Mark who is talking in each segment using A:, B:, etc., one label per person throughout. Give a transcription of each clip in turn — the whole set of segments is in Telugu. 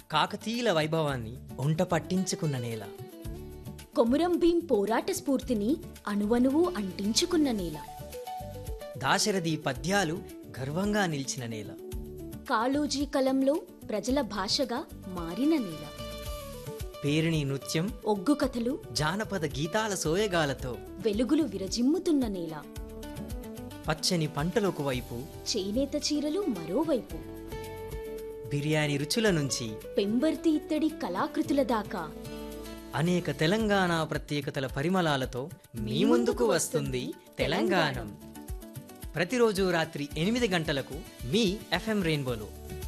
A: కాకతీయుల వైభవాన్ని ఒంట పట్టించుకున్న నేల
B: కొమురం భీం పోరాట స్ఫూర్తిని అణువణువు అంటించుకున్న నేల
A: దాశరథి పద్యాలు గర్వంగా నిలిచిన నేల
B: కాళోజీ కలంలో ప్రజల భాషగా మారిన నేల
A: పేరిణి నృత్యం
B: ఒగ్గు కథలు
A: జానపద గీతాల సోయగాలతో
B: వెలుగులు విరజిమ్ముతున్న నేల
A: పచ్చని పంటలకు వైపు
B: చేనేత చీరలు మరోవైపు
A: బిర్యానీ రుచుల నుంచి
B: పెంబర్తి ఇత్తడి కళాకృతుల దాకా
A: అనేక తెలంగాణ ప్రత్యేకతల పరిమళాలతో మీ ముందుకు వస్తుంది తెలంగాణం ప్రతిరోజు రాత్రి ఎనిమిది గంటలకు మీ ఎఫ్ఎం రెయిన్బోలో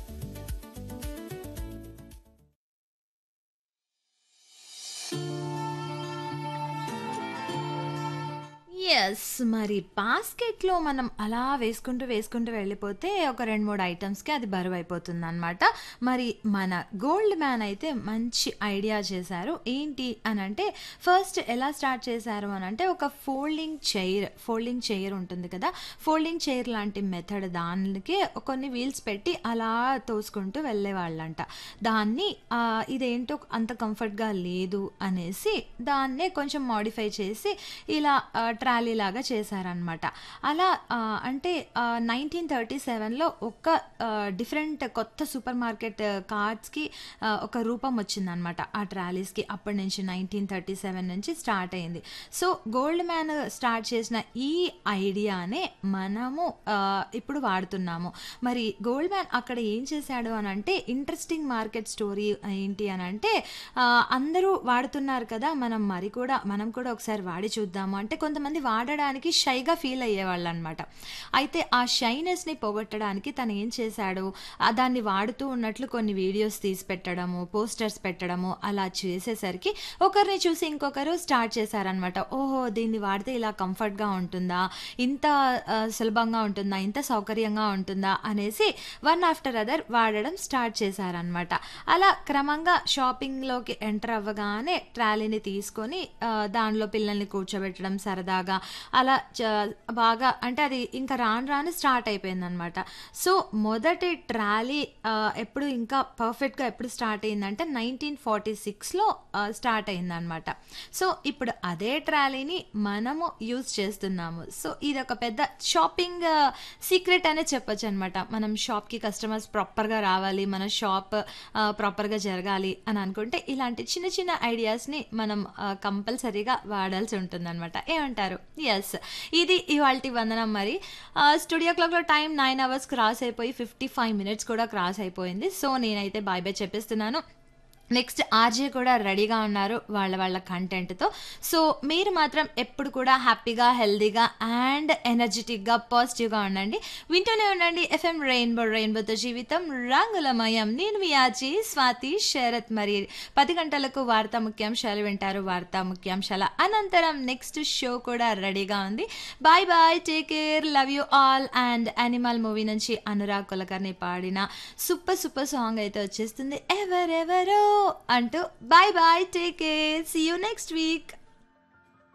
C: ఎస్ మరి బాస్కెట్లో మనం అలా వేసుకుంటూ వేసుకుంటూ వెళ్ళిపోతే ఒక రెండు మూడు ఐటమ్స్కి అది బరువు అయిపోతుంది అనమాట మరి మన గోల్డ్ మ్యాన్ అయితే మంచి ఐడియా చేశారు ఏంటి అని అంటే ఫస్ట్ ఎలా స్టార్ట్ చేశారు అని అంటే ఒక ఫోల్డింగ్ చైర్ ఫోల్డింగ్ చైర్ ఉంటుంది కదా ఫోల్డింగ్ చైర్ లాంటి మెథడ్ దానికి కొన్ని వీల్స్ పెట్టి అలా తోసుకుంటూ వెళ్ళేవాళ్ళంట దాన్ని ఆ, ఇదేంటో అంత కంఫర్ట్గా లేదు అనేసి దాన్నే కొంచెం మాడిఫై చేసి ఇలా ట్రాలీ లాగా చేశారనమాట అలా ఆ, అంటే నైన్టీన్ థర్టీ సెవెన్లో ఒక డిఫరెంట్ కొత్త సూపర్ మార్కెట్ కార్డ్స్కి ఒక రూపం వచ్చిందనమాట ఆ ట్రాలీస్కి అప్పటి నుంచి నైన్టీన్ థర్టీ సెవెన్ నుంచి స్టార్ట్ అయింది సో గోల్డ్ మ్యాన్ స్టార్ట్ చేసిన ఈ ఐడియానే మనము ఆ, ఇప్పుడు వాడుతున్నాము మరి గోల్డ్ మ్యాన్ అక్కడ ఏం చేశాడు అని అంటే ఇంట్రెస్టింగ్ మార్కెట్ స్టోరీ ఏంటి అని అంటే ఆ, అందరూ వాడుతున్నారు కదా మనం మరి కూడా మనం కూడా ఒకసారి వాడి చూద్దాము అంటే కొంతమంది వాడడానికి షైగా ఫీల్ అయ్యేవాళ్ళు అనమాట అయితే ఆ షైనెస్ని పోగొట్టడానికి తను ఏం చేశాడు ఆ దాన్ని వాడుతూ ఉన్నట్లు కొన్ని వీడియోస్ తీసి పెట్టడము పోస్టర్స్ పెట్టడము అలా చేసేసరికి ఒకరిని చూసి ఇంకొకరు స్టార్ట్ చేశారనమాట ఓహో దీన్ని వాడితే ఇలా కంఫర్ట్గా ఉంటుందా ఇంత ఆ, సులభంగా ఉంటుందా ఇంత సౌకర్యంగా ఉంటుందా అనేసి వన్ ఆఫ్టర్ అదర్ వాడడం స్టార్ట్ చేశారనమాట అలా క్రమంగా షాపింగ్లోకి ఎంటర్ అవ్వగానే ట్రాలీని తీసుకొని ఆ, దానిలో పిల్లల్ని కూర్చోబెట్టడం సరదాగా అలా చ- బాగా అంటే అది ఇంకా రాను రాను స్టార్ట్ అయిపోయిందనమాట సో మొదటి ట్రాలీ ఆ, ఎప్పుడు ఇంకా పర్ఫెక్ట్గా ఎప్పుడు స్టార్ట్ అయిందంటే నైన్టీన్ ఫార్టీ సిక్స్లో స్టార్ట్ అయిందనమాట సో ఇప్పుడు అదే ట్రాలీని మనము యూజ్ చేస్తున్నాము సో ఇది ఒక పెద్ద షాపింగ్ సీక్రెట్ అనే చెప్పొచ్చు అనమాట మనం షాప్కి కస్టమర్స్ ప్రాపర్గా రావాలి మన షాప్ ప్రాపర్గా జరగాలి అని అనుకుంటే ఇలాంటి చిన్న చిన్న ఐడియాస్ని మనం కంపల్సరీగా వాడాల్సి ఉంటుందన్నమాట ఏమంటారు ఎస్ ఇది ఇవాళ వందనం మరి స్టూడియో క్లాక్లో టైం నైన్ అవర్స్ క్రాస్ అయిపోయి ఫిఫ్టీ ఫైవ్ మినిట్స్ కూడా క్రాస్ అయిపోయింది సో నేనైతే బాయ్ బాయ్ చెప్పేస్తున్నాను నెక్స్ట్ ఆర్జే కూడా రెడీగా ఉన్నారు వాళ్ళ వాళ్ళ కంటెంట్తో సో మీరు మాత్రం ఎప్పుడు కూడా హ్యాపీగా హెల్దీగా అండ్ ఎనర్జెటిక్గా పాజిటివ్గా ఉండండి వింటూనే ఉండండి ఎఫ్ఎం రెయిన్బో రెయిన్బోతో జీవితం రంగులమయం నేను మీ ఆర్జీ స్వాతి శరత్ మరి పది గంటలకు వార్తా ముఖ్యాంశాలు వింటారు వార్తా ముఖ్యాంశాల అనంతరం నెక్స్ట్ షో కూడా రెడీగా ఉంది bye bye take care love you all and animal movie నుంచి అనురాగ్ కులకర్ని పాడిన సూపర్ సూపర్ సాంగ్ అయితే వచ్చేస్తుంది ఎవరెవరో అంటూ bye bye take care see you next week